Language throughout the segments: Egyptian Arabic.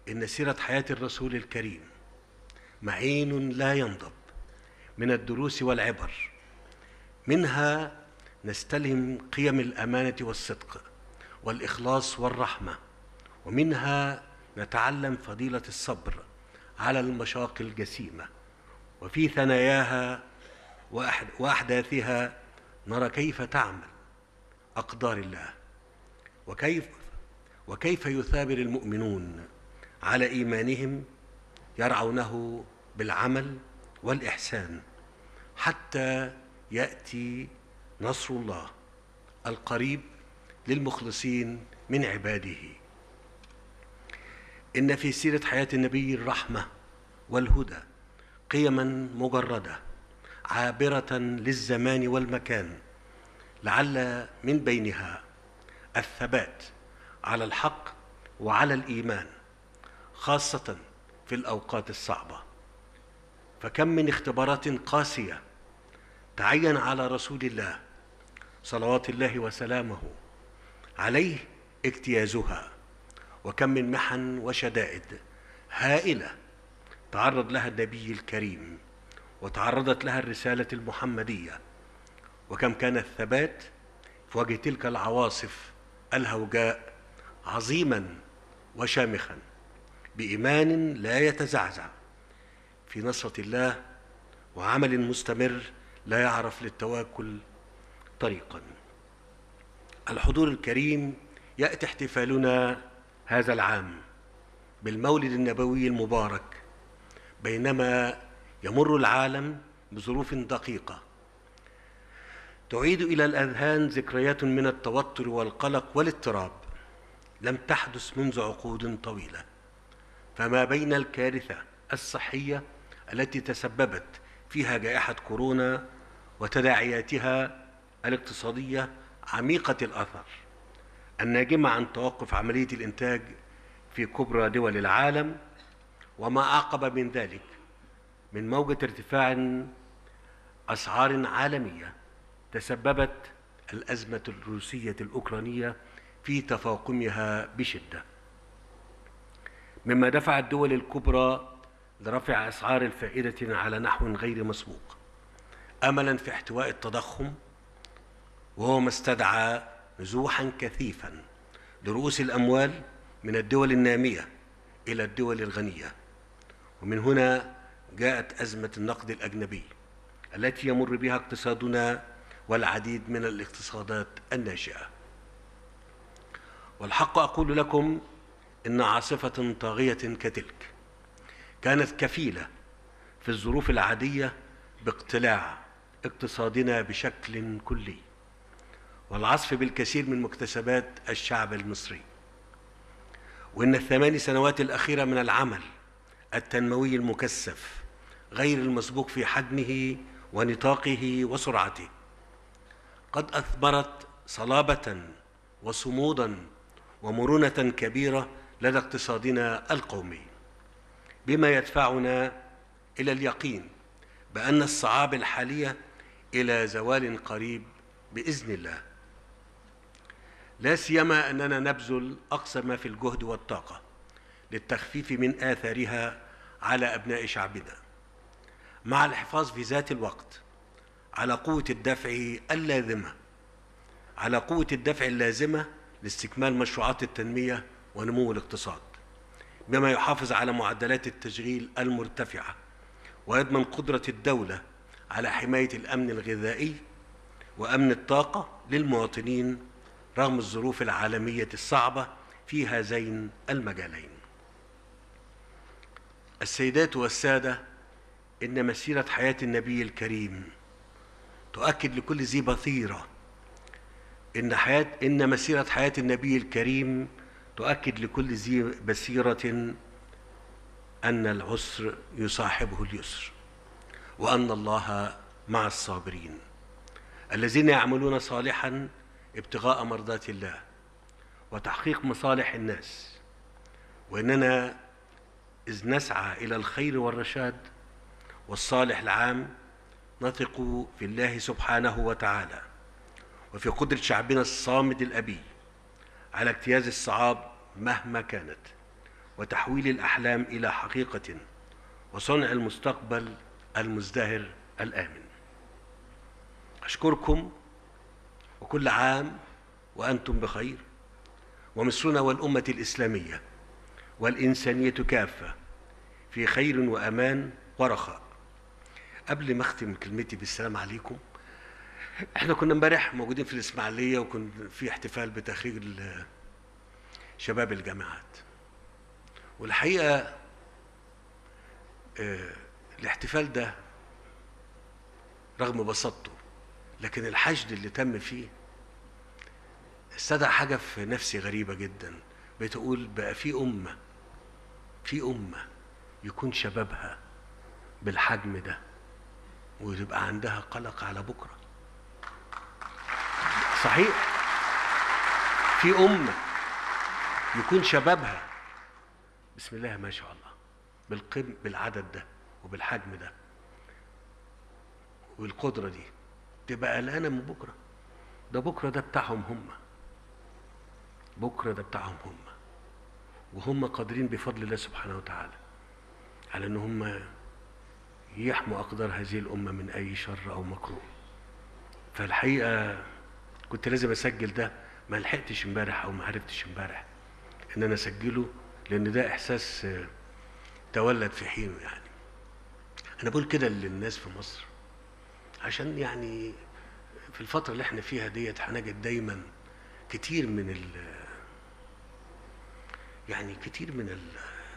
إن سيرة حياة الرسول الكريم معين لا ينضب من الدروس والعبر منها نستلهم قيم الأمانة والصدق والإخلاص والرحمة ومنها نتعلم فضيلة الصبر على المشاق الجسيمة وفي ثناياها وأحداثها نرى كيف تعمل أقدار الله وكيف وكيف يثابر المؤمنون على إيمانهم يرعونه بالعمل والإحسان حتى يأتي نصر الله القريب للمخلصين من عباده إن في سيرة حياة النبي الرحمة والهدى قيما مجردة عابرة للزمان والمكان لعل من بينها الثبات على الحق وعلى الإيمان خاصة في الأوقات الصعبة فكم من اختبارات قاسية تعين على رسول الله صلوات الله وسلامه عليه اجتيازها وكم من محن وشدائد هائلة تعرض لها النبي الكريم وتعرضت لها الرسالة المحمدية وكم كان الثبات في وجه تلك العواصف الهوجاء عظيما وشامخا بإيمان لا يتزعزع في نصرة الله وعمل مستمر لا يعرف للتواكل طريقا الحضور الكريم يأتي احتفالنا هذا العام بالمولد النبوي المبارك بينما يمر العالم بظروف دقيقة تعيد إلى الأذهان ذكريات من التوتر والقلق والاضطراب لم تحدث منذ عقود طويلة فما بين الكارثة الصحية التي تسببت فيها جائحة كورونا وتداعياتها الاقتصادية عميقة الأثر الناجمة عن توقف عملية الإنتاج في كبرى دول العالم وما أعقب من ذلك من موجة ارتفاع أسعار عالمية تسببت الأزمة الروسية الأوكرانية في تفاقمها بشدة مما دفع الدول الكبرى لرفع أسعار الفائدة على نحو غير مسبوق أملا في احتواء التضخم وهو ما استدعى نزوحا كثيفا لرؤوس الأموال من الدول النامية إلى الدول الغنية ومن هنا جاءت أزمة النقد الأجنبي التي يمر بها اقتصادنا والعديد من الاقتصادات الناشئة والحق أقول لكم إن عاصفة طاغية كتلك كانت كفيلة في الظروف العادية باقتلاع اقتصادنا بشكل كلي والعصف بالكثير من مكتسبات الشعب المصري وإن الثمان سنوات الأخيرة من العمل التنموي المكثف غير المسبوق في حجمه ونطاقه وسرعته قد أثمرت صلابة وصمودا ومرونة كبيرة لدى اقتصادنا القومي بما يدفعنا إلى اليقين بأن الصعاب الحالية إلى زوال قريب بإذن الله لا سيما أننا نبذل أقصى ما في الجهد والطاقة للتخفيف من آثارها على أبناء شعبنا مع الحفاظ في ذات الوقت على قوة الدفع اللازمة على قوة الدفع اللازمة لاستكمال مشروعات التنمية ونمو الاقتصاد بما يحافظ على معدلات التشغيل المرتفعة ويضمن قدرة الدولة على حماية الأمن الغذائي وأمن الطاقة للمواطنين رغم الظروف العالمية الصعبة في هذين المجالين السيدات والسادة إن مسيرة حياة النبي الكريم تؤكد لكل ذي بصيرة إن حياة إن مسيرة حياة النبي الكريم تؤكد لكل ذي بصيرة أن العسر يصاحبه اليسر وأن الله مع الصابرين الذين يعملون صالحا ابتغاء مرضات الله وتحقيق مصالح الناس وإننا إذ نسعى إلى الخير والرشاد والصالح العام نثق في الله سبحانه وتعالى وفي قدرة شعبنا الصامد الأبي على اجتياز الصعاب مهما كانت وتحويل الأحلام إلى حقيقة وصنع المستقبل المزدهر الآمن أشكركم وكل عام وأنتم بخير ومصرنا والأمة الإسلامية والإنسانية كافة في خير وأمان ورخاء قبل ما أختم كلمتي بالسلام عليكم احنا كنا امبارح موجودين في الإسماعيلية وكنا في احتفال بتخريج ال- شباب الجامعات والحقيقة آه، الاحتفال ده رغم بساطته لكن الحشد اللي تم فيه استدعى حاجة في نفسي غريبة جدا بتقول بقى في أمة في أمة يكون شبابها بالحجم ده ويبقى عندها قلق على بكرة صحيح في أمة يكون شبابها بسم الله ما شاء الله بالقم بالعدد ده وبالحجم ده والقدرة دي تبقى قلقانة من بكرة ده بكرة ده بتاعهم هم بكرة ده بتاعهم هم وهم قادرين بفضل الله سبحانه وتعالى على ان هم يحموا اقدار هذه الامه من اي شر او مكروه فالحقيقه كنت لازم اسجل ده ما لحقتش امبارح او ما عرفتش امبارح ان انا اسجله لان ده احساس آه، تولد في حينه يعني انا بقول كده للناس في مصر عشان يعني في الفترة اللي احنا فيها ديت هنجد دايما كتير من ال يعني كتير من ال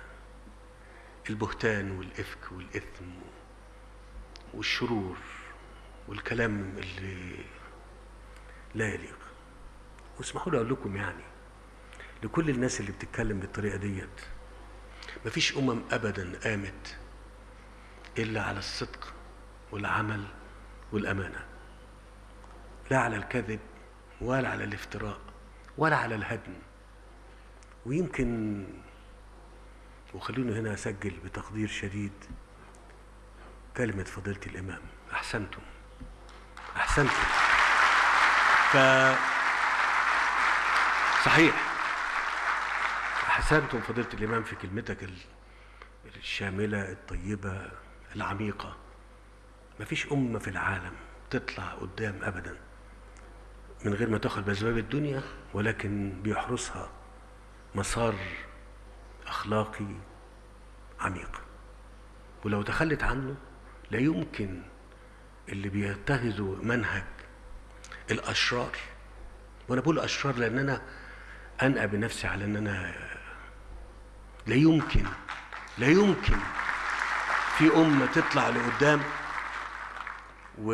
البهتان والإفك والإثم والشرور والكلام اللي لا يليق واسمحوا لي أقول لكم يعني لكل الناس اللي بتتكلم بالطريقة ديت مفيش أمم أبدا قامت إلا على الصدق والعمل والأمانة لا على الكذب ولا على الافتراء ولا على الهدم ويمكن وخلوني هنا أسجل بتقدير شديد كلمة فضيلة الإمام أحسنتم أحسنتم ف صحيح أحسنتم فضيلة الإمام في كلمتك ال- الشاملة الطيبة العميقة مفيش أمة في العالم تطلع قدام أبدا من غير ما تاخد بأسباب الدنيا ولكن بيحرسها مسار أخلاقي عميق ولو تخلت عنه لا يمكن اللي بيتخذوا منهج الأشرار وأنا بقول أشرار لأن أنا أنأى بنفسي على أن أنا لا يمكن لا يمكن في أمة تطلع لقدام و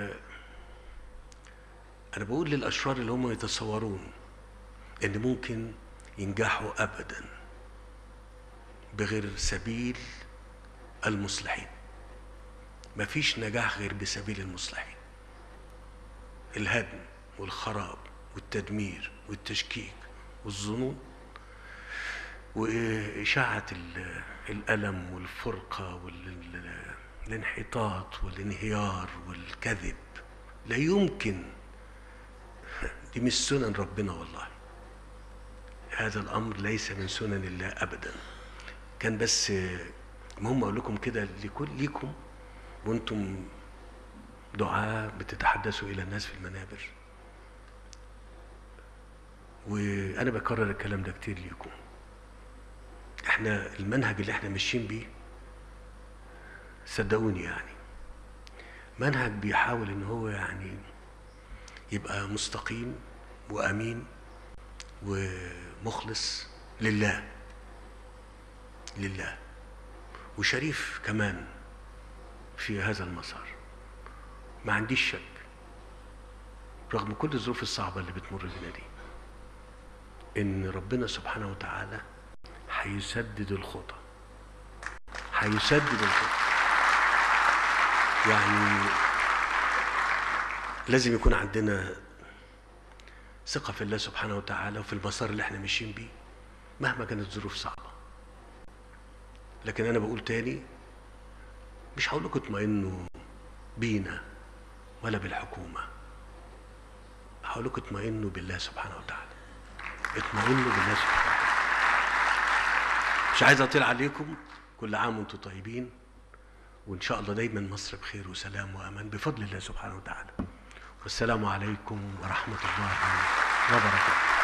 أنا بقول للأشرار اللي هم يتصورون إن ممكن ينجحوا أبدا بغير سبيل المصلحين مفيش نجاح غير بسبيل المصلحين الهدم والخراب والتدمير والتشكيك والظنون وإشاعة ال- الألم والفرقة والانحطاط والانهيار والكذب لا يمكن دي مش سنن ربنا والله هذا الأمر ليس من سنن الله أبدا كان بس مهم أقول لكم كده لكل ليكم وأنتم دعاء بتتحدثوا إلى الناس في المنابر وأنا بكرر الكلام ده كتير ليكم احنا المنهج اللي احنا ماشيين بيه صدقوني يعني منهج بيحاول ان هو يعني يبقى مستقيم وامين ومخلص لله لله وشريف كمان في هذا المسار ما عنديش شك رغم كل الظروف الصعبة اللي بتمر بنا دي إن ربنا سبحانه وتعالى هيسدد الخطى هيسدد الخطى يعني لازم يكون عندنا ثقة في الله سبحانه وتعالى وفي المسار اللي احنا ماشيين بيه مهما كانت الظروف صعبة لكن أنا بقول تاني مش هقول لكم اطمئنوا بينا ولا بالحكومة هقول لكم اطمئنوا بالله سبحانه وتعالى اطمئنوا بالله سبحانه وتعالى مش عايز اطيل عليكم كل عام وانتم طيبين وان شاء الله دايما مصر بخير وسلام وامان بفضل الله سبحانه وتعالى والسلام عليكم ورحمه الله وبركاته